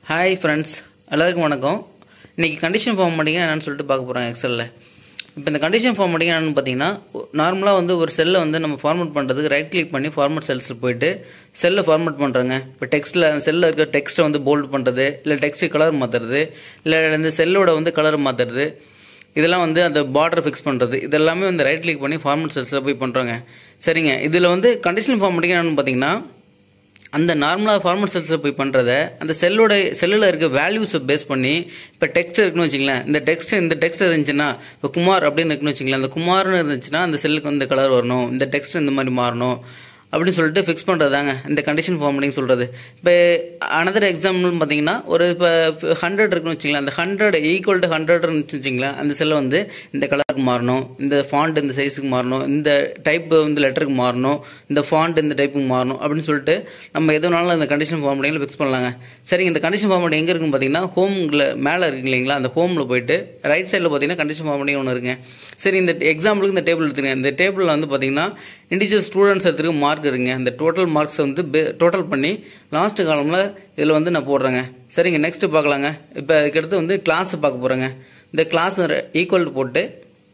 hi friends எல்லாருக்கும் வணக்கம் இன்னைக்கு கண்டிஷன் ஃபார்ம் பண்ணிங்க என்னன்னு சொல்லிட்டு பார்க்க போகிறோம் எக்ஸலில் இப்போ இந்த கண்டிஷன் ஃபார்ம் பண்ணிங்க என்னன்னு பார்த்தீங்கன்னா நார்மலாக வந்து ஒரு செல்லை வந்து நம்ம ஃபார்மேட் பண்ணுறதுக்கு ரைட் கிளிக் பண்ணி ஃபார்மேட் செல்ஸில் போயிட்டு செல்லை ஃபார்மேட் பண்ணுறாங்க இப்போ டெக்ஸ்ட்டில் செல்லில் இருக்க டெக்ஸ்ட்டை வந்து போல்ட் பண்ணுறது இல்லை டெக்ஸ்ட் கலர் மாற்றுறது இல்லை இந்த செல்லோட வந்து கலர் மாற்றுறது இதெல்லாம் வந்து அந்த பார்டர் ஃபிக்ஸ் பண்ணுறது இதெல்லாமே வந்து ரைட் கிளிக் பண்ணி ஃபார்மேட் செல்ஸில் போய் பண்ணுறாங்க சரிங்க இதில் வந்து கண்டிஷன் ஃபார்ம் பண்ணிங்க என்னன்னு பார்த்தீங்கன்னா அந்த நார்மலாக ஃபார்மல் செல்ஸில் போய் பண்ணுறத அந்த செல்லோட செல்லில் இருக்க வேல்யூஸை பேஸ் பண்ணி இப்போ டெக்ஸ்ட் இருக்குன்னு வச்சுங்களேன் இந்த டெக்ஸ்ட் இந்த டெக்ஸ்ட் இருந்துச்சுன்னா இப்போ குமார் அப்படின்னு இருக்குன்னு வச்சுங்களேன் அந்த குமார்னு இருந்துச்சுன்னா அந்த செல்லுக்கு இந்த கலர் வரணும் இந்த டெக்ஸ்ட் இந்த மாதிரி மாறணும் அப்படின்னு சொல்லிட்டு ஃபிக்ஸ் பண்ணுறதாங்க இந்த கண்டிஷன் ஃபார்மட்டிங் சொல்கிறது இப்போ அனதர் எக்ஸாம்பிள் பார்த்தீங்கன்னா ஒரு இப்போ ஹண்ட்ரட் இருக்குன்னு வச்சுங்களேன் அந்த ஹண்ட்ரட் ஈக்குவல் டு ஹண்ட்ரட்னு வச்சுங்களேன் அந்த செல்லை வந்து இந்த கலருக்கு மாறணும் இந்த ஃபாண்ட் இந்த சைஸுக்கு மாறணும் இந்த டைப் வந்து லெட்டருக்கு மாறணும் இந்த ஃபாண்ட் இந்த டைப்புக்கு மாறணும் அப்படின்னு சொல்லிட்டு நம்ம எதுனாலும் அந்த கண்டிஷன் ஃபார்மட்டிங்கில் ஃபிக்ஸ் பண்ணலாங்க சரிங்க இந்த கண்டிஷன் ஃபார்மட் எங்கே இருக்குன்னு பார்த்தீங்கன்னா ஹோமில் மேலே இருக்கு இல்லைங்களா அந்த ஹோமில் போயிட்டு ரைட் சைடில் பார்த்தீங்கன்னா கண்டிஷன் ஃபார்மட்டிங் ஒன்று இருக்குங்க சரி இந்த எக்ஸாம்பிளுக்கு இந்த டேபிள் எடுத்துங்க இந்த டேபிளில் வந்து பார்த்தீங்கன்னா இண்டிவிஜுவல் ஸ்டூடெண்ட்ஸ் எடுத்துக்கு மார்க் இருக்குங்க இந்த டோட்டல் மார்க்ஸ் வந்து டோட்டல் பண்ணி லாஸ்ட் காலமில் இதில் வந்து நான் போடுறேங்க சரிங்க நெக்ஸ்ட் பார்க்கலாங்க இப்போ அதுக்கடுத்து வந்து கிளாஸ் பார்க்க போகிறேங்க இந்த கிளாஸ் ஈக்குவல் போட்டு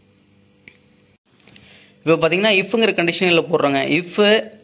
இப்போ பார்த்தீங்கன்னா இஃப்ங்கிற கண்டிஷனில் போடுறோங்க இஃப்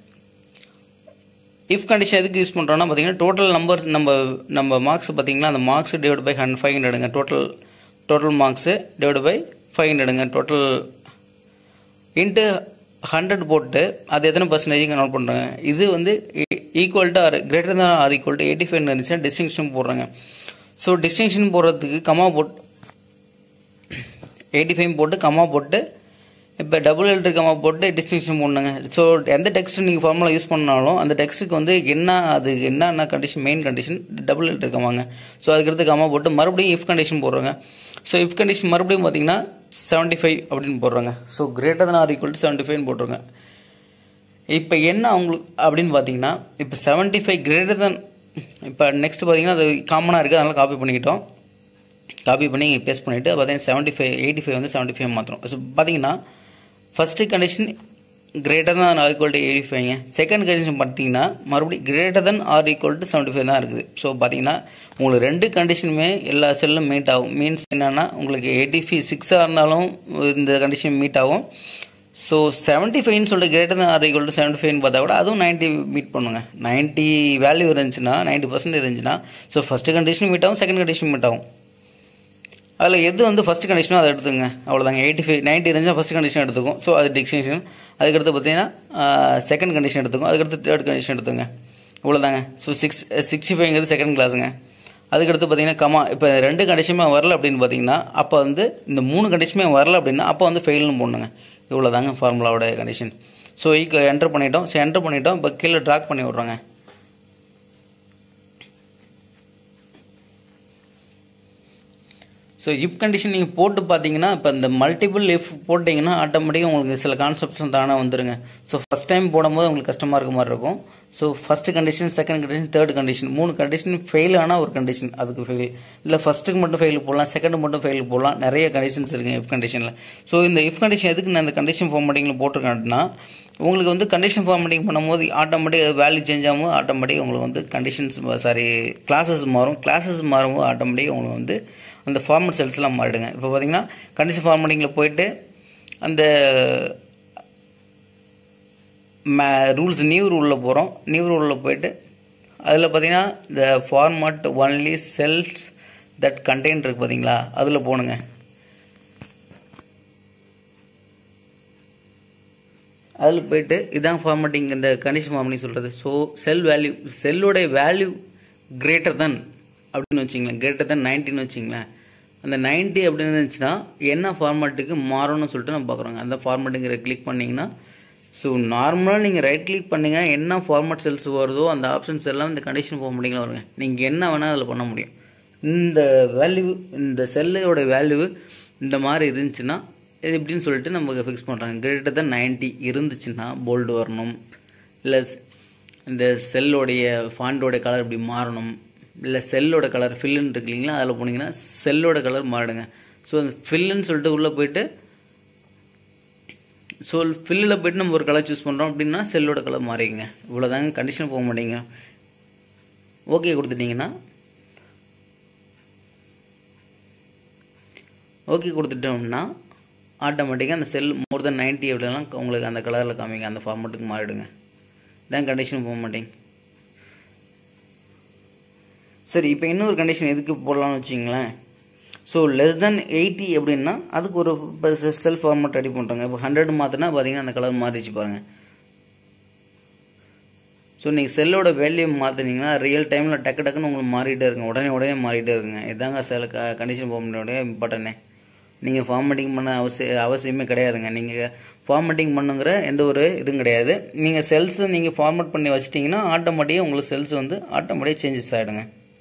இஃப் கண்டிஷன் எதுக்கு யூஸ் பண்ணுறோம்னா பார்த்தீங்கன்னா டோட்டல் நம்பர்ஸ் நம்ம நம்ம மார்க்ஸ் பார்த்தீங்கன்னா அந்த மார்க்ஸ் டிவைட் பை ஹண்ட் ஃபைவ் ஹண்ட்ரடுங்க total total marks divide by five ஹண்ட்ரடுங்க டோட்டல் இன்ட்டு ஹண்ட்ரட் போட்டு அது எத்தனை பர்சன்டேஜ் நோட் பண்ணுறாங்க இது வந்து equal to or greater than or equal to eighty five இருந்துச்சுன்னா டிஸ்டிங்ஷன் போடுறாங்க ஸோ டிஸ்டிங்ஷன் போடுறதுக்கு கமா போட்டு எயிட்டி ஃபைவ் போட்டு கமா போட்டு இப்போ டபுள் எல்ட்ரு கமா போட்டு டிஸ்டிங்ஷன் போடணுங்க ஸோ எந்த டெக்ஸ்ட் நீங்கள் ஃபார்முலா யூஸ் பண்ணாலும் அந்த டெக்ஸ்ட்டுக்கு வந்து என்ன அது என்னென்ன கண்டிஷன் மெயின் கண்டிஷன் டபுள் எல்ட்ரு கமாங்க ஸோ அதுக்கடுத்து கமா போட்டு மறுபடியும் இஃப் கண்டிஷன் போடுறாங்க ஸோ இஃப் கண்டிஷன் மறுபடியும் பார்த்தீங்கன்னா செவன்ட்டி ஃபைவ் அப்படின்னு போடுறாங்க so greater than or equal to seventy ஃபைவ்னு போட்டுருங்க இப்போ என்ன அவங்களுக்கு அப்படின்னு பார்த்தீங்கன்னா இப்போ செவன்ட்டி ஃபைவ் கிரேட்டர் தன் இப்போ நெக்ஸ்ட் பார்த்தீங்கன்னா அது காமனாக இருக்குது அதனால் காப்பி பண்ணிக்கிட்டோம் காப்பி பண்ணி இங்கே பேஸ்ட் பண்ணிவிட்டு பார்த்தீங்கன்னா செவன்ட்டி ஃபைவ் எயிட்டி ஃபைவ் வந்து செவன்ட்டி ஃபைவ் மாத்திரம் ஸோ பார்த்தீங்கன்னா first condition greater than or equal to eighty ஃபைவ்ங்க செகண்ட் கண்டிஷன் பார்த்தீங்கன்னா மறுபடியும் greater than or equal to seventy five தான் இருக்குது ஸோ பார்த்தீங்கன்னா உங்களுக்கு ரெண்டு கண்டிஷனுமே எல்லா செல்லும் மீட் ஆகும் மீன்ஸ் என்னன்னா உங்களுக்கு எயிட்டி ஃபைவ் சிக்ஸாக இருந்தாலும் இந்த கண்டிஷன் மீட் ஆகும் ஸோ செவன்ட்டி ஃபைவ்னு சொல்லிட்டு greater than or equal to seventy ஃபைவ்னு பார்த்தா கூட அதுவும் நைன்ட்டி மீட் பண்ணுங்க நைன்ட்டி வேல்யூ இருந்துச்சுன்னா நைன்ட்டி பர்சன்ட் இருந்துச்சுன்னா ஸோ ஃபஸ்ட்டு கண்டிஷன் மீட் ஆகும் செகண்ட் கண்டிஷன் மீட் ஆகும் அதில் எது வந்து ஃபஸ்ட் கண்டிஷனோ அதை எடுத்துங்க அவ்வளோதாங்க எயிட்டி ஃபைவ் நைன்ட்டி இருந்துச்சுன்னா ஃபஸ்ட் கண்டிஷன் எடுத்துக்கும் ஸோ அது டிக்ஷன் அதுக்கடுத்து பார்த்தீங்கன்னா செகண்ட் கண்டிஷன் எடுத்துக்கும் அதுக்கடுத்து தேர்ட் கண்டிஷன் எடுத்துங்க இவ்வளோதாங்க ஸோ சிக்ஸ் சிக்ஸ்டி ஃபைவ்ங்கிறது செகண்ட் கிளாஸுங்க அதுக்கடுத்து பார்த்தீங்கன்னா கமா இப்போ ரெண்டு கண்டிஷனுமே வரல அப்படின்னு பார்த்தீங்கன்னா அப்போ வந்து இந்த மூணு கண்டிஷனுமே வரல அப்படின்னா அப்போ வந்து ஃபெயில்னு போடணுங்க இவ்வளோதாங்க ஃபார்முலாவோட கண்டிஷன் ஸோ ஈக்கு என்டர் பண்ணிட்டோம் ஸோ என்டர் பண்ணிட்டோம் இப்போ கீழே ட்ராக் பண்ணி விட்றோங்க ஸோ இஃப் கண்டிஷன் நீங்கள் போட்டு பார்த்தீங்கன்னா இப்போ இந்த மல்டிபிள் இஃப் போட்டிங்கன்னா ஆட்டோமேட்டிக்காக உங்களுக்கு சில கான்செப்ட்ஸ் தானே வந்துருங்க ஸோ ஃபஸ்ட் டைம் போடும்போது உங்களுக்கு கஷ்டமாக இருக்க மாதிரி இருக்கும் so first condition second condition third condition மூணு கண்டிஷன் ஃபெயில் ஆனால் ஒரு கண்டிஷன் அதுக்கு ஃபெயில் இல்லை ஃபஸ்ட்டுக்கு மட்டும் ஃபெயில் போடலாம் செகண்ட் மட்டும் ஃபெயில் போடலாம் நிறைய கண்டிஷன்ஸ் இருக்குங்க இஃப் கண்டிஷனில் ஸோ இந்த இஃப் கண்டிஷன் எதுக்கு நான் இந்த கண்டிஷன் ஃபார்மேட்டிங்கில் போட்டிருக்கேன்னா உங்களுக்கு வந்து கண்டிஷன் ஃபார்மேட்டிங் பண்ணும்போது ஆட்டோமேட்டிக் வேல்யூ சேஞ்ச் ஆகும் ஆட்டோமேட்டிக் உங்களுக்கு வந்து கண்டிஷன்ஸ் சாரி கிளாஸஸ் மாறும் கிளாஸஸ் மாறும்போது ஆட்டோமேட்டிக் உங்களுக்கு வந்து அந்த ஃபார்மட் செல்ஸ்லாம் மாறிடுங்க இப்போ பார்த்தீங்கன்னா கண்டிஷன் ஃபார்மேட்டிங்கில் போயிட்டு அந்த மே ரூல்ஸ் நியூ ரூலில் போகிறோம் நியூ ரூலில் போயிட்டு அதில் பார்த்தீங்கன்னா இந்த format only cells that contain இருக்கு பார்த்தீங்களா அதில் போகணுங்க அதில் போயிட்டு இதான் ஃபார்மேட்டிங் இந்த கண்டிஷன் ஃபார்மேட்டிங் சொல்கிறது ஸோ செல் வேல்யூ செல்லோடைய வேல்யூ கிரேட்டர் தன் அப்படின்னு வச்சிங்களேன் கிரேட்டர் தன் நைன்டின்னு வச்சிங்களேன் அந்த நைன்ட்டி அப்படின்னு இருந்துச்சுன்னா என்ன ஃபார்மேட்டுக்கு மாறும்னு சொல்லிட்டு நம்ம பார்க்குறோங்க அந்த ஃபார்மேட்டுங்கிற கிளிக் பண்ணிங்கன்னா ஸோ நார்மலாக நீங்கள் ரைட் கிளிக் பண்ணிங்க என்ன ஃபார்மேட் செல்ஸ் வருதோ அந்த ஆப்ஷன்ஸ் எல்லாம் இந்த கண்டிஷன் ஃபார்மேட்டிங்கில் வருங்க நீங்கள் என்ன வேணால் அதில் பண்ண முடியும் இந்த வேல்யூ இந்த செல்லோட வேல்யூ இந்த மாதிரி இருந்துச்சுன்னா இது எப்படின்னு சொல்லிட்டு நமக்கு ஃபிக்ஸ் பண்ணுறாங்க கிரேட்டர் தான் நைன்ட்டி இருந்துச்சுன்னா போல்டு வரணும் இல்லை இந்த செல்லோடைய ஃபாண்டோடைய கலர் இப்படி மாறணும் இல்லை செல்லோட கலர் ஃபில்லுன்னு இருக்கு இல்லைங்களா அதில் போனீங்கன்னா செல்லோட கலர் மாறிடுங்க ஸோ அந்த ஃபில்லுன்னு சொல்லிட்டு உள்ளே போயிட்டு ஸோ ஃபில்லில் போயிட்டு நம்ம ஒரு கலர் சூஸ் பண்ணுறோம் அப்படின்னா செல்லோட கலர் மாறிங்க இவ்வளோதாங்க கண்டிஷன் போக மாட்டேங்க ஓகே கொடுத்துட்டிங்கன்னா ஓகே கொடுத்துட்டோம்னா ஆட்டோமேட்டிக்காக அந்த செல் மோர் தென் நைன்ட்டி அப்படிலாம் உங்களுக்கு அந்த கலரில் காமிங்க அந்த ஃபார்மெட்டுக்கு மாறிடுங்க இதான் கண்டிஷன் ஃபார்மேட்டிங் சரி இப்போ இன்னொரு கண்டிஷன் எதுக்கு போடலாம்னு வச்சிங்களேன் ஸோ லெஸ் தென் எயிட்டி அப்படின்னா அதுக்கு ஒரு செல் ஃபார்மேட் ரெடி பண்ணுறாங்க இப்போ ஹண்ட்ரட் மாற்றினா பார்த்தீங்கன்னா அந்த கலர் மாறிச்சு பாருங்கள் ஸோ நீங்கள் செல்லோட வேல்யூ மாற்றினீங்கன்னா ரியல் டைமில் டக்கு டக்குன்னு உங்களுக்கு மாறிட்டே இருக்குங்க உடனே உடனே மாறிட்டே இருக்குங்க இதாங்க செல் கண்டிஷன் ஃபார்மேட்டோடைய இம்பார்ட்டனே நீங்கள் ஃபார்மேட்டிங் பண்ண அவசிய அவசியமே கிடையாதுங்க நீங்கள் ஃபார்மேட்டிங் பண்ணுங்கிற எந்த ஒரு இதுவும் கிடையாது நீங்கள் செல்ஸ் நீங்கள் ஃபார்மேட் பண்ணி வச்சிட்டிங்கன்னா ஆட்டோமேட்டிக்காக உங்களுக்கு செல்ஸ் வந்து ஆட்டோமேட்டிக்காக சேஞ்சஸ் ஆகிடுங்க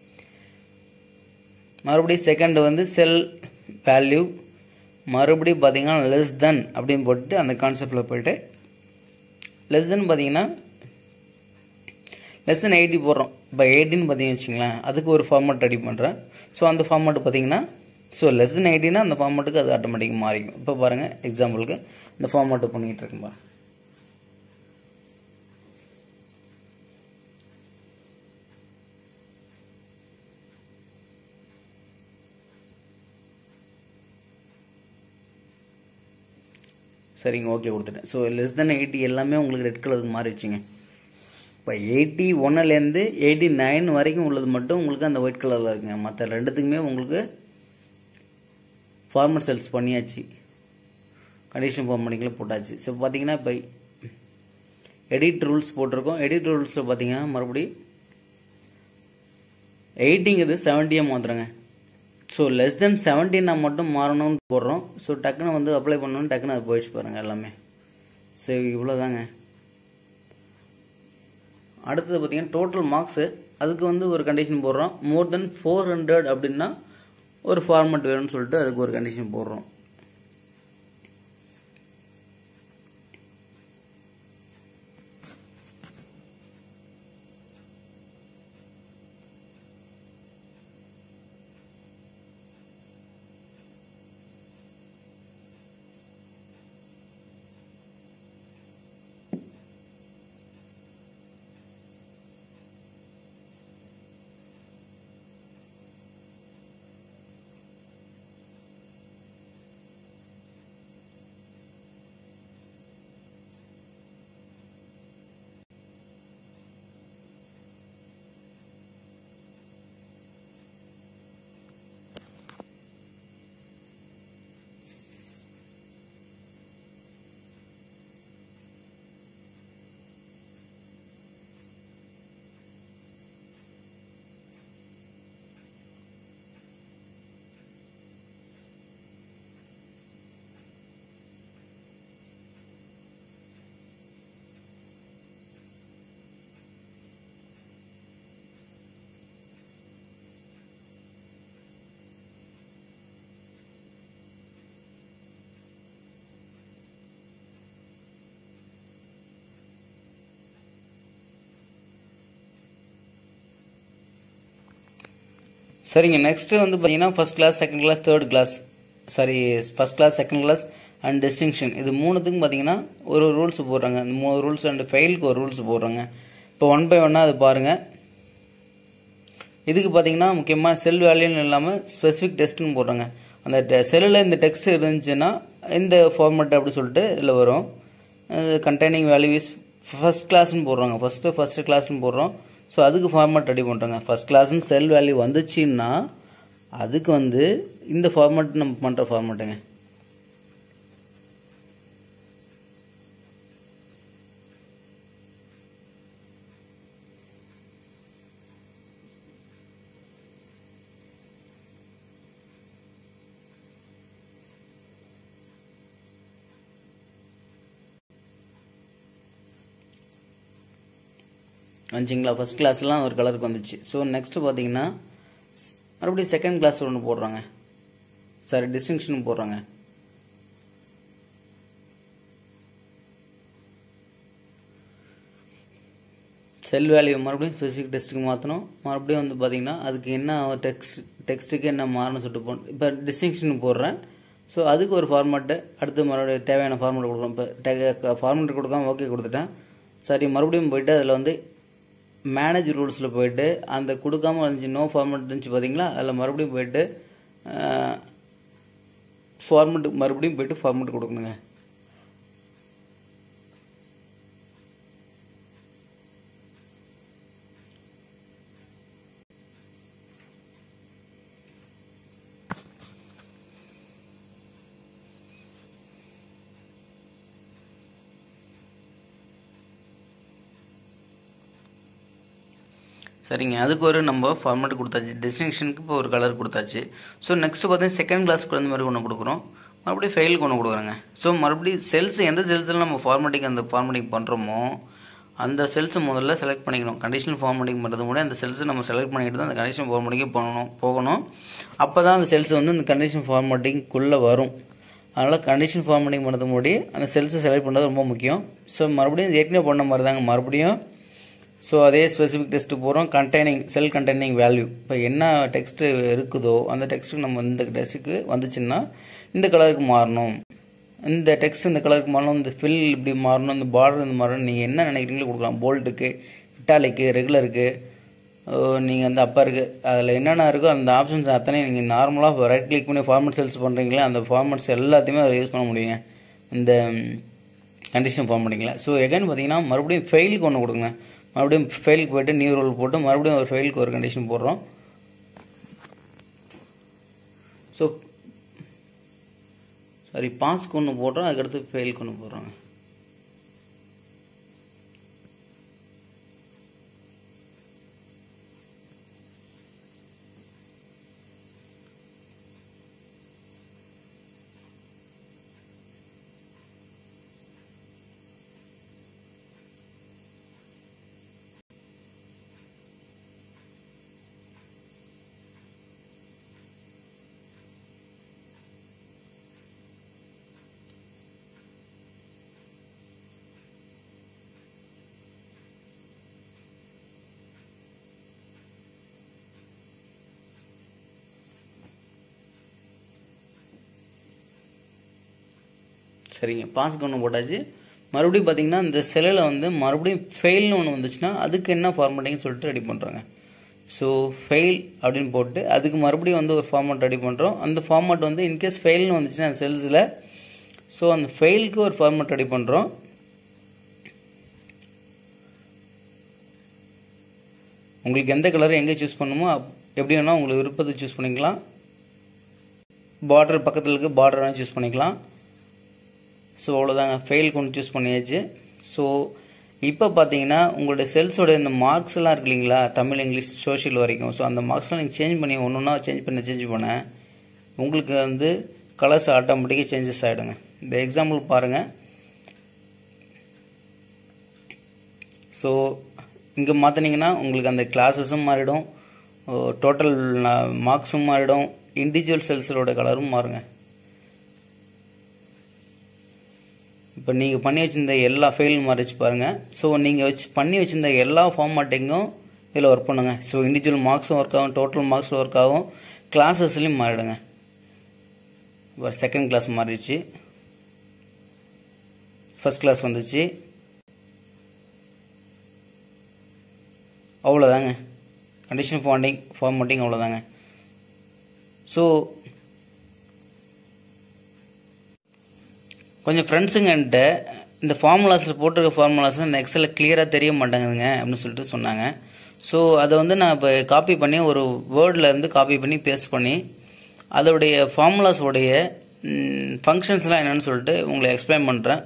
மறுபடியும் செகண்ட் வந்து செல் வேல்யூ மறுபடியும் பார்த்தீங்கன்னா லெஸ் தென் அப்படின்னு போட்டு அந்த கான்செப்டில் போயிட்டு லெஸ் தென் பார்த்தீங்கன்னா லெஸ் தென் எயிட்டி போடுறோம் இப்போ எயிட்டின்னு பார்த்தீங்கன்னு வச்சுங்களேன் அதுக்கு ஒரு ஃபார்மேட் ரெடி பண்ணுறேன் ஸோ அந்த ஃபார்மேட் பார்த்தீங்கன்னா ஸோ லெஸ் தென் எயிட்டினா அந்த ஃபார்மேட்டுக்கு அது ஆட்டோமேட்டிக் மாறிக்கும் இப்போ பாருங்கள் எக்ஸாம்பிளுக்கு இந்த ஃபார்மேட்டு பண்ணிகிட்டு இருக்கேன் பாருங்க சரிங்க ஓகே கொடுத்துட்டேன் ஸோ லெஸ் தென் எயிட்டி எல்லாமே உங்களுக்கு ரெட் கலருக்கு மாறிடுச்சுங்க இப்போ எயிட்டி ஒன்னுலேருந்து எயிட்டி நைன் வரைக்கும் உள்ளது மட்டும் உங்களுக்கு அந்த ஒயிட் கலரில் இருக்குங்க மற்ற ரெண்டுத்துக்குமே உங்களுக்கு ஃபார்மட் செல்ஸ் பண்ணியாச்சு கண்டிஷன் ஃபார்ம் பண்ணிக்கல போட்டாச்சு ஸோ பார்த்தீங்கன்னா இப்போ எடிட் ரூல்ஸ் போட்டிருக்கோம் எடிட் ரூல்ஸில் பார்த்தீங்கன்னா மறுபடியும் எயிட்டிங்கிறது செவன்ட்டியாக மாற்றுறேங்க ஸோ லெஸ் தென் செவன்டீனா மட்டும் மாறணும்னு போடுறோம் ஸோ டக்குன்னு வந்து அப்ளை பண்ணணும் டக்குன்னு அது போயிடுச்சு பாருங்கள் எல்லாமே ஸோ இவ்வளோதாங்க அடுத்தது பார்த்தீங்கன்னா டோட்டல் மார்க்ஸு அதுக்கு வந்து ஒரு கண்டிஷன் போடுறோம் மோர் தென் ஃபோர் ஹண்ட்ரட் அப்படின்னா ஒரு ஃபார்மெட் வேணும்னு சொல்லிட்டு அதுக்கு ஒரு கண்டிஷன் போடுறோம் சரிங்க நெக்ஸ்ட் வந்து பார்த்தீங்கன்னா first class second class third class sorry first class second class and distinction இது மூணுத்துக்கும் பார்த்தீங்கன்னா ஒரு ரூல்ஸ் போடுறாங்க இந்த மூணு ரூல்ஸ் அண்ட் ஃபெயிலுக்கு ஒரு ரூல்ஸ் போடுறாங்க இப்போ ஒன் பை ஒன்னாக அது பாருங்கள் இதுக்கு பார்த்தீங்கன்னா முக்கியமாக செல் வேல்யூன்னு இல்லாமல் ஸ்பெசிஃபிக் டெஸ்ட்னு போடுறாங்க அந்த செல்லில் இந்த டெக்ஸ்ட் இருந்துச்சுன்னா இந்த ஃபார்மேட் அப்படி சொல்லிட்டு இதில் வரும் கண்டெய்னிங் வேல்யூ இஸ் ஃபர்ஸ்ட் கிளாஸ்னு போடுறாங்க ஃபஸ்ட்டு ஃபர்ஸ்ட் கிளாஸ்னு போடுறோம் ஸோ அதுக்கு ஃபார்மேட் ரெடி பண்ணுறாங்க ஃபர்ஸ்ட் கிளாஸ்னு செல் வேல்யூ வந்துச்சுன்னா அதுக்கு வந்து இந்த ஃபார்மேட் நம்ம பண்ணுற ஃபார்மேட்டுங்க வந்துச்சிங்களா ஃபர்ஸ்ட் கிளாஸ்லாம் ஒரு கலருக்கு வந்துச்சு ஸோ நெக்ஸ்ட் பார்த்தீங்கன்னா மறுபடியும் செகண்ட் கிளாஸ் ஒன்று போடுறாங்க சாரி டிஸ்டிங்ஷன் போடுறாங்க செல் வேல்யூ மறுபடியும் ஸ்பெசிஃபிக் டெஸ்ட்டுக்கு மாற்றணும் மறுபடியும் வந்து பார்த்தீங்கன்னா அதுக்கு என்ன டெக்ஸ்ட் டெக்ஸ்ட்டுக்கு என்ன மாறணும்னு சொல்லிட்டு போகணும் இப்போ டிஸ்டிங்ஷன் போடுறேன் ஸோ அதுக்கு ஒரு ஃபார்மேட்டு அடுத்து மறுபடியும் தேவையான ஃபார்மேட் கொடுக்கணும் இப்போ ஃபார்மேட் கொடுக்காம ஓகே கொடுத்துட்டேன் சரி மறுபடியும் போயிட்டு அதில் வந்து மேனேஜ் ரூல்ஸில் போயிட்டு அந்த கொடுக்காம இருந்துச்சு நோ ஃபார்மேட் இருந்துச்சு பார்த்தீங்களா அதில் மறுபடியும் போயிட்டு ஃபார்மெட் மறுபடியும் போயிட்டு ஃபார்மெட் கொடுக்கணுங்க சரிங்க அதுக்கு ஒரு நம்ம ஃபார்மேட் கொடுத்தாச்சு டிஸ்டிங்ஷனுக்கு இப்போ ஒரு கலர் கொடுத்தாச்சு ஸோ நெக்ஸ்ட் பார்த்தீங்கன்னா செகண்ட் கிளாஸ்க்கு அந்த மாதிரி ஒன்று கொடுக்குறோம் மறுபடியும் ஃபெயிலுக்கு ஒன்று கொடுக்குறோங்க ஸோ மறுபடியும் செல்ஸ் எந்த செல்ஸில் நம்ம ஃபார்மேட்டிங் அந்த ஃபார்மேட்டிங் பண்ணுறோமோ அந்த செல்ஸை முதல்ல செலக்ட் பண்ணிக்கணும் கண்டிஷன் ஃபார்மேட்டிங் பண்ணுறது முடியும் அந்த செல்ஸை நம்ம செலக்ட் பண்ணிட்டு தான் அந்த கண்டிஷன் ஃபார்மேட்டிங்கே பண்ணணும் போகணும் அப்போ தான் அந்த செல்ஸ் வந்து அந்த கண்டிஷன் ஃபார்மேட்டிங்குள்ளே வரும் அதனால் கண்டிஷன் ஃபார்மேட்டிங் பண்ணுறது முன்னாடி அந்த செல்ஸை செலக்ட் பண்ணுறது ரொம்ப முக்கியம் ஸோ மறுபடியும் ஏற்கனவே பண்ண மாதிரி தாங்க மறுபடியும் ஸோ அதே ஸ்பெசிஃபிக் டெஸ்ட்டு போகிறோம் கண்டெய்னிங் செல் கண்டெய்னிங் வேல்யூ இப்போ என்ன டெக்ஸ்ட்டு இருக்குதோ அந்த டெக்ஸ்ட்டுக்கு நம்ம இந்த டெக்ஸ்ட்டுக்கு வந்துச்சுன்னா இந்த கலருக்கு மாறணும் இந்த டெக்ஸ்ட் இந்த கலருக்கு மாறணும் இந்த ஃபில் இப்படி மாறணும் இந்த பார்டர் இந்த மாறணும் நீங்கள் என்ன நினைக்கிறீங்களோ கொடுக்கலாம் போல்ட்டுக்கு இட்டாலிக்கு ரெகுலருக்கு நீங்கள் அந்த அப்பருக்கு அதில் என்னென்ன இருக்கோ அந்த ஆப்ஷன்ஸ் அத்தனை நீங்கள் நார்மலாக ரைட் கிளிக் பண்ணி ஃபார்மட் செல்ஸ் பண்ணுறீங்களே அந்த ஃபார்மட்ஸ் எல்லாத்தையுமே அதை யூஸ் பண்ண முடியுங்க இந்த கண்டிஷன் ஃபார்ம் பண்ணிக்கலாம் ஸோ எகைன் பார்த்தீங்கன்னா மறுபடியும் ஃபெயிலுக்கு ஒன்று கொடுங்க மறுபடியும் ஃபெயிலுக்கு போயிட்டு நியூ ரோல் போட்டு மறுபடியும் ஒரு ஃபெயிலுக்கு ஒரு கண்டிஷன் போடுறோம் ஸோ சாரி பாஸ்க்கு ஒன்று போடுறோம் அதுக்கடுத்து ஃபெயிலுக்கு ஒன்று போடுறோங்க சரிங்க பாஸ்க்கு ஒன்று போட்டாச்சு மறுபடியும் பார்த்தீங்கன்னா இந்த செல்லில் வந்து மறுபடியும் ஃபெயில்னு ஒன்று வந்துச்சுன்னா அதுக்கு என்ன ஃபார்மேட்டிங்னு சொல்லிட்டு ரெடி பண்ணுறாங்க ஸோ ஃபெயில் அப்படின்னு போட்டு அதுக்கு மறுபடியும் வந்து ஒரு ஃபார்மேட் ரெடி பண்ணுறோம் அந்த ஃபார்மேட் வந்து இன்கேஸ் ஃபெயில்னு வந்துச்சுன்னா அந்த செல்ஸில் ஸோ அந்த ஃபெயிலுக்கு ஒரு ஃபார்மேட் ரெடி பண்ணுறோம் உங்களுக்கு எந்த கலர் எங்கே சூஸ் பண்ணுமோ எப்படி வேணால் உங்களுக்கு விருப்பத்தை சூஸ் பண்ணிக்கலாம் பார்டர் பக்கத்தில் இருக்க பார்டர் வேணால் சூஸ் பண்ணிக்கலாம் ஸோ அவ்வளோதாங்க ஃபெயில் கொண்டு சூஸ் பண்ணியாச்சு ஸோ இப்போ பார்த்தீங்கன்னா உங்களுடைய செல்ஸோட இந்த மார்க்ஸ் எல்லாம் இருக்கு இல்லைங்களா தமிழ் இங்கிலீஷ் சோஷியல் வரைக்கும் ஸோ அந்த மார்க்ஸ்லாம் நீங்கள் சேஞ்ச் பண்ணி ஒன்று ஒன்றா சேஞ்ச் பண்ண சேஞ்ச் பண்ண உங்களுக்கு வந்து கலர்ஸ் ஆட்டோமேட்டிக்காக சேஞ்சஸ் ஆகிடுங்க இந்த எக்ஸாம்பிள் பாருங்கள் ஸோ இங்கே மாற்றினீங்கன்னா உங்களுக்கு அந்த கிளாஸஸும் மாறிடும் டோட்டல் மார்க்ஸும் மாறிடும் இண்டிவிஜுவல் செல்ஸோட கலரும் மாறுங்க இப்போ நீங்கள் பண்ணி வச்சிருந்த எல்லா ஃபெயில் மாறிச்சு பாருங்கள் ஸோ நீங்கள் வச்சு பண்ணி வச்சிருந்த எல்லா ஃபார்மேட்டிங்கும் இதில் ஒர்க் பண்ணுங்கள் ஸோ இண்டிவிஜுவல் மார்க்ஸும் ஒர்க் ஆகும் டோட்டல் மார்க்ஸும் ஒர்க் ஆகும் கிளாஸஸ்லையும் மாறிடுங்க இப்போ செகண்ட் கிளாஸ் மாறிடுச்சு ஃபஸ்ட் கிளாஸ் வந்துச்சு அவ்வளோதாங்க கண்டிஷன் ஃபாண்டிங் ஃபார்மேட்டிங் அவ்வளோதாங்க ஸோ கொஞ்சம் ஃப்ரெண்ட்ஸுங்கன்ட்ட இந்த ஃபார்முலாஸில் போட்டிருக்க ஃபார்முலாஸ் இந்த எக்ஸலில் கிளியராக தெரிய மாட்டேங்குதுங்க அப்படின்னு சொல்லிட்டு சொன்னாங்க ஸோ அதை வந்து நான் இப்போ காப்பி பண்ணி ஒரு வேர்டில் இருந்து காப்பி பண்ணி பேஸ்ட் பண்ணி அதோடைய ஃபார்முலாஸோடைய ஃபங்க்ஷன்ஸ்லாம் என்னென்னு சொல்லிட்டு உங்களை எக்ஸ்பிளைன் பண்ணுறேன்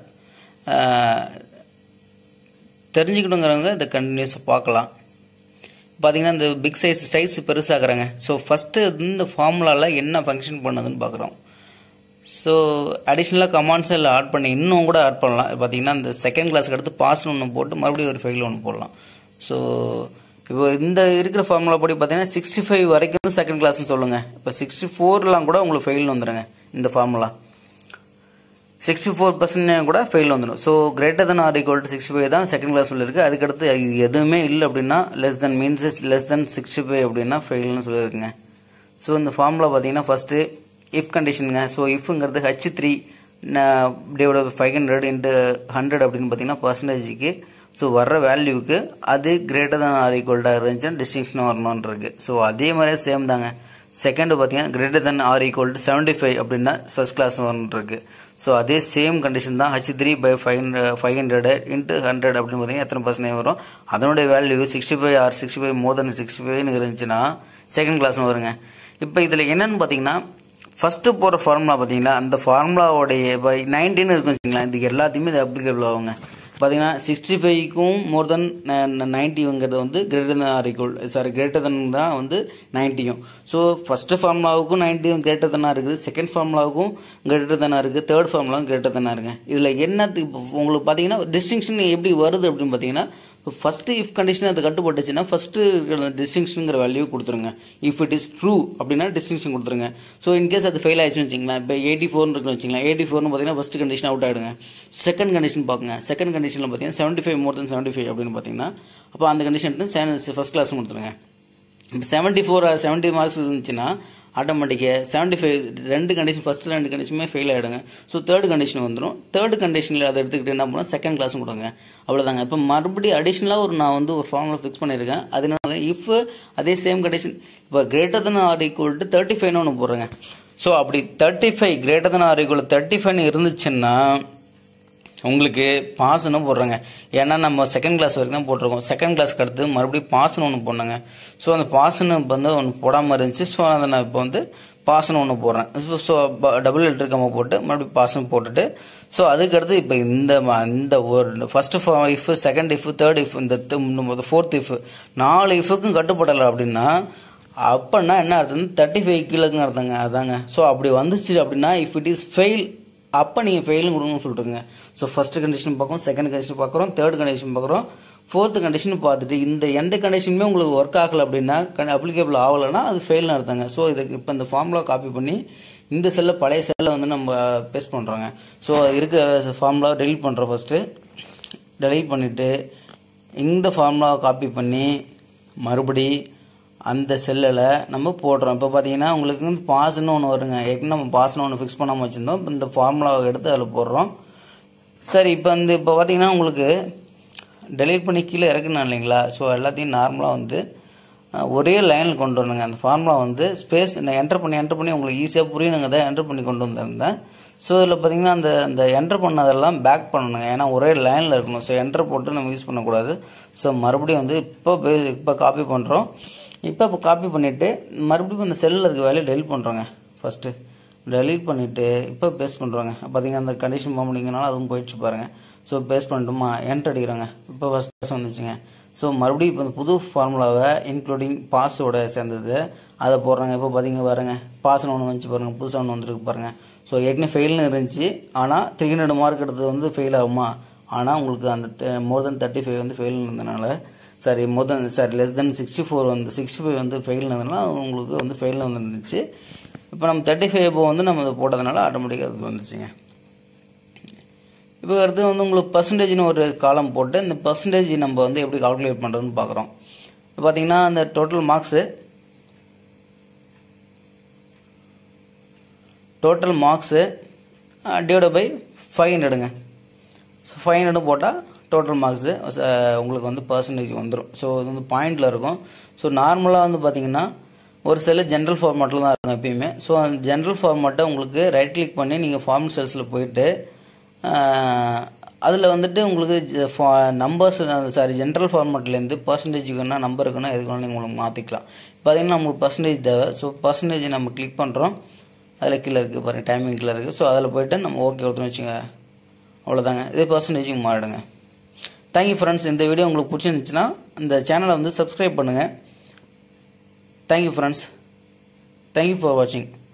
தெரிஞ்சுக்கணுங்கிறவங்க இதை கண்டினியூஸாக பார்க்கலாம் பார்த்தீங்கன்னா இந்த பிக் சைஸ் சைஸ் பெருசாகிறாங்க ஸோ ஃபஸ்ட்டு இந்த ஃபார்முலாவில் என்ன ஃபங்க்ஷன் பண்ணுதுன்னு பார்க்குறோம் ஸோ அடிஷ்னலாக கமாண்ட்ஸ் எல்லாம் ஆட் பண்ணி இன்னும் கூட ஆட் பண்ணலாம் பார்த்தீங்கன்னா இந்த செகண்ட் கிளாஸ்க்கு அடுத்து பாஸ்னு ஒன்று போட்டு மறுபடியும் ஒரு ஃபைல் ஒன்று போடலாம் ஸோ இப்போ இந்த இருக்கிற ஃபார்முலா படி பார்த்தீங்கன்னா சிக்ஸ்டி ஃபைவ் வரைக்கும் செகண்ட் கிளாஸ்னு சொல்லுங்கள் இப்போ சிக்ஸ்டி ஃபோர்லாம் கூட உங்களுக்கு ஃபெயில் வந்துடுங்க இந்த ஃபார்முலா சிக்ஸ்டி ஃபோர் பர்சன்ட் கூட ஃபெயில் வந்துடும் so greater than or equal to sixty five தான் செகண்ட் கிளாஸ் இருக்குது அதுக்கடுத்து இது எதுவுமே இல்லை அப்படின்னா less than means less than sixty five அப்படின்னா ஃபெயில்னு சொல்லியிருக்குங்க ஸோ இந்த ஃபார்முலா பார்த்தீங்கன்னா ஃபஸ்ட்டு இஃப் கண்டிஷனுங்க ஸோ இஃப்ங்கிறது H three divide five hundred into hundred அப்படின்னு பார்த்தீங்கன்னா பர்சன்டேஜுக்கு ஸோ வர்ற வேல்யூக்கு அது கிரேட்டர் தான் ஆர் ஈக்குவல்டாக இருந்துச்சுன்னா டிஸ்டிங்ஷன் வரணுன்றது ஸோ அதே மாதிரியே சேம் தாங்க செகண்ட் பார்த்தீங்கன்னா greater than or equal to seventy five அப்படின்னா ஃபர்ஸ்ட் கிளாஸ் ஒன்று இருக்கு ஸோ அதே சேம் கண்டிஷன் தான் H three by five five hundred into hundred அப்படின்னு பார்த்தீங்கன்னா எத்தனை பர்சன்டேஜ் வரும் அதனுடைய value sixty five or sixty five more than sixty ஃபைவ்னு இருந்துச்சுன்னா செகண்ட் கிளாஸ் வருங்க இப்போ இதில் என்னன்னு பார்த்தீங்கன்னா ஃபஸ்ட்டு போகிற ஃபார்முலா பார்த்தீங்கன்னா அந்த ஃபார்முலாவோடைய பை நைன்டீன் இருக்கும் வச்சுங்களேன் இதுக்கு எல்லாத்தையுமே இது அப்ளிகபிள் ஆகுங்க பார்த்தீங்கன்னா சிக்ஸ்டி ஃபைவ்க்கும் மோர் தென் நைன்ட்டிங்கிறது வந்து greater than or equal sorry greater than தான் வந்து நைன்ட்டியும் ஸோ ஃபஸ்ட்டு ஃபார்முலாவுக்கும் நைன்ட்டியும் கிரேட்டர் தனாக இருக்குது செகண்ட் ஃபார்முலாவுக்கும் கிரேட்டர் தனாக இருக்குது தேர்ட் ஃபார்முலாவும் கிரேட்டர் தனாக இருக்குங்க இதில் என்னத்துக்கு இப்போ உங்களுக்கு பார்த்தீங்கன்னா டிஸ்டிங்ஷன் எப்படி வருது அப்படின்னு பார்த்தீங்கன்னா ஃபர்ஸ்ட் இஃப் கண்டிஷன் அது கட்டுப்பட்டுச்சுன்னா ஃபர்ஸ்ட் டிஸ்டிங்ஷனுங்கிற வேல்யூ கொடுத்துருங்க இஃப் இட் இஸ் ட்ரூ அப்படின்னா டிஸ்டிங்ஷன் கொடுத்துருங்க ஸோ இன்கேஸ் அது ஃபெயில் ஆயிடுச்சுன்னு வச்சுங்களேன் இப்போ எயிட்டி ஃபோர்னு இருக்குன்னு வச்சுங்களேன் எயிட்டி ஃபோர்னு பார்த்தீங்கன்னா ஃபர்ஸ்ட் கண்டிஷன் அவுட் ஆயிடுங்க செகண்ட் கண்டிஷன் பார்க்குங்க செகண்ட் கண்டிஷனில் பார்த்தீங்கன்னா seventy five more than seventy five அப்படின்னு பார்த்தீங்கன்னா அப்போ அந்த கண்டிஷன் ஃபர்ஸ்ட் கிளாஸ் கொடுத்துருங்க இப்போ செவன்ட்டி ஃபோர் செவன்ட்டி மார்க்ஸ் இருந்துச்சுன்னா ஆட்டோமேட்டிக்காக செவன்ட்டி ஃபைவ் ரெண்டு கண்டிஷன் ஃபர்ஸ்ட் ரெண்டு கண்டிஷனுமே ஃபெயில் ஆகிடுங்க ஸோ தேர்ட் கண்டிஷன் வந்துடும் தேர்ட் கண்டிஷனில் அதை எடுத்துக்கிட்டு என்ன பண்ணலாம் செகண்ட் கிளாஸும் கொடுங்க அவ்வளோதாங்க இப்போ மறுபடியும் அடிஷ்னலாக ஒரு நான் வந்து ஒரு ஃபார்முலா ஃபிக்ஸ் பண்ணியிருக்கேன் அதனால இஃப் அதே சேம் கண்டிஷன் இப்போ greater than or equal to thirty ஃபைவ்னு ஒன்று போடுறேங்க ஸோ அப்படி thirty five greater than or equal thirty ஃபைவ்னு இருந்துச்சுன்னா உங்களுக்கு பாஸ்னு போடுறேங்க ஏன்னா நம்ம செகண்ட் கிளாஸ் வரைக்கும் தான் போட்டிருக்கோம் செகண்ட் கிளாஸ்க்கு அடுத்து மறுபடியும் பாஸ்னு ஒன்று போடணுங்க ஸோ அந்த பாஸ்னு வந்து ஒன்று போடாமல் இருந்துச்சு ஸோ அதை நான் இப்போ வந்து பாஸ்னு ஒன்று போடுறேன் ஸோ டபுள் லெட்டர் கம்மா போட்டு மறுபடியும் பாஸ்னு போட்டுட்டு ஸோ அதுக்கடுத்து இப்போ இந்த ம- இந்த ஒரு first if second if third if இந்த ஃபோர்த் இஃப் நாலு இஃபுக்கும் கட்டுப்படலை அப்படின்னா அப்பன்னா என்ன அர்த்தம் தேர்ட்டி ஃபைவ் கீழக்குன்னு அர்த்தங்க அதாங்க ஸோ அப்படி வந்துச்சு அப்படின்னா இஃப் இட் இஸ் ஃபெயில் அப்போ நீங்கள் ஃபெயிலும் கொடுங்கன்னு சொல்லிட்டுருங்க ஸோ ஃபர்ஸ்ட் கண்டிஷன் பார்க்குறோம் செகண்ட் கண்டிஷன் பார்க்குறோம் தேர்ட் கண்டிஷன் பார்க்குறோம் ஃபோர்த் கண்டிஷன் பார்த்துட்டு இந்த எந்த கண்டிஷனுமே உங்களுக்கு ஒர்க் ஆகலை அப்படின்னா அப்ளிகபிள் ஆகலைன்னா அது ஃபெயில்னு அர்த்தங்க ஸோ இதுக்கு இப்போ இந்த ஃபார்முலா காப்பி பண்ணி இந்த செல்லை பழைய செல்லை வந்து நம்ம பேஸ்ட் பண்ணுறோங்க ஸோ இருக்கிற ஃபார்முலா டெலிட் பண்ணுறோம் ஃபஸ்ட்டு டெலிட் பண்ணிவிட்டு இந்த ஃபார்முலாவை காப்பி பண்ணி மறுபடி அந்த செல்லில் நம்ம போடுறோம் இப்போ பார்த்தீங்கன்னா உங்களுக்கு வந்து பாஸ்ன்னு ஒன்று வருங்க ஏற்கனவே நம்ம பாஸ்ன்னு ஒன்று ஃபிக்ஸ் பண்ணாமல் வச்சுருந்தோம் இப்போ இந்த ஃபார்முலாவை எடுத்து அதில் போடுறோம் சரி இப்போ வந்து இப்போ பார்த்தீங்கன்னா உங்களுக்கு டெலீட் பண்ணி கீழே இறக்கணும் இல்லைங்களா ஸோ எல்லாத்தையும் நார்மலாக வந்து அஹ், ஒரே லைனில் கொண்டு வரணுங்க அந்த ஃபார்முலா வந்து ஸ்பேஸ் நான் என்டர் பண்ணி என்டர் பண்ணி உங்களுக்கு ஈஸியாக புரியணுங்க தான் என்டர் பண்ணி கொண்டு வந்திருந்தேன் ஸோ இதில் பார்த்தீங்கன்னா அந்த அந்த என்டர் பண்ணதெல்லாம் பேக் பண்ணணுங்க ஏன்னா ஒரே லைனில் இருக்கணும் ஸோ என்டர் போட்டு நம்ம யூஸ் பண்ணக்கூடாது ஸோ மறுபடியும் வந்து இப்போ பே- இப்போ காப்பி பண்ணுறோம் இப்போ இப்போ காப்பி பண்ணிவிட்டு மறுபடியும் இந்த செல்லில் இருக்க வேலையை டெலிட் பண்ணுறோங்க ஃபஸ்ட்டு டெலீட் பண்ணிவிட்டு இப்போ பேஸ்ட் பண்ணுறோங்க பார்த்தீங்கன்னா அந்த கண்டிஷன் போக முடியுங்கனால அதுவும் போயிடுச்சு பாருங்கள் ஸோ பேஸ்ட் பண்ணிட்டுமா என்டர் அடிக்கிறோங்க இப்போ ஃபஸ்ட் பாஸ் வந்துச்சுங்க ஸோ மறுபடியும் இப்போ இந்த புது ஃபார்முலாவை இன்க்ளூடிங் பாஸோட சேர்ந்தது அதை போடுறாங்க இப்போ பார்த்தீங்க பாருங்க பாஸ்னு ஒன்று வந்துச்சு பாருங்க புதுசாக ஒன்று வந்துருக்கு பாருங்க ஸோ ஏற்கனவே ஃபெயில்னு இருந்துச்சு ஆனால் த்ரீ ஹண்ட்ரட் மார்க் எடுத்தது வந்து ஃபெயில் ஆகுமா ஆனால் உங்களுக்கு அந்த மோர் தென் தேர்ட்டி ஃபைவ் வந்து ஃபெயில் இருந்ததுனால sorry more than sorry less than sixty four வந்து சிக்ஸ்டி ஃபைவ் வந்து ஃபெயில் இருந்ததுனால உங்களுக்கு வந்து ஃபெயில் வந்துருந்துச்சு இப்போ நம்ம தேர்ட்டி ஃபைவ் இப்போ வந்து நம்ம இதை போட்டதுனால ஆட்டோமேட்டிக்காக அது வந்துச்சுங்க இப்போ அடுத்து வந்து உங்களுக்கு பர்சன்டேஜ்னு ஒரு காலம் போட்டு இந்த பர்சன்டேஜ் நம்ம வந்து எப்படி கால்குலேட் பண்ணுறதுன்னு பார்க்குறோம் இப்போ பார்த்தீங்கன்னா அந்த total marks total marks divide by five ஹண்ட்ரடுங்க ஸோ ஃபைவ் ஹண்ட்ரட் போட்டால் டோட்டல் மார்க்ஸு உங்களுக்கு வந்து பர்சன்டேஜ் வந்துடும் ஸோ இது வந்து பாயிண்டில் இருக்கும் ஸோ நார்மலாக வந்து பார்த்தீங்கன்னா ஒரு செல்லு ஜென்ரல் ஃபார்மேட்டில் தான் இருக்கும் எப்பயுமே ஸோ அந்த ஜென்ரல் ஃபார்மேட்டை உங்களுக்கு ரைட் கிளிக் பண்ணி நீங்கள் ஃபார்ம் செல்ஸில் போயிட்டு அதில் வந்துட்டு உங்களுக்கு நம்பர்ஸ் சாரி ஜென்ரல் ஃபார்மேட்லேருந்து பர்சன்டேஜ் வேணால் நம்பர் இருக்குன்னா எதுக்கு வேணாலும் நீங்கள் உங்களுக்கு மாற்றிக்கலாம் பார்த்தீங்கன்னா நமக்கு பர்சன்டேஜ் தேவை ஸோ பர்சன்டேஜ் நம்ம கிளிக் பண்ணுறோம் அதில் கீழே இருக்குது பாருங்கள் டைமிங் கீழே இருக்குது ஸோ அதில் போயிட்டு நம்ம ஓகே கொடுத்தோம்னு வச்சுங்க அவ்வளோதாங்க இதே பர்சன்டேஜுக்கு மாறிடுங்க தேங்க்யூ ஃப்ரெண்ட்ஸ் இந்த வீடியோ உங்களுக்கு பிடிச்சிருந்துச்சுன்னா இந்த சேனலை வந்து சப்ஸ்கிரைப் பண்ணுங்கள் தேங்க்யூ ஃப்ரெண்ட்ஸ் தேங்க்யூ ஃபார் வாட்சிங்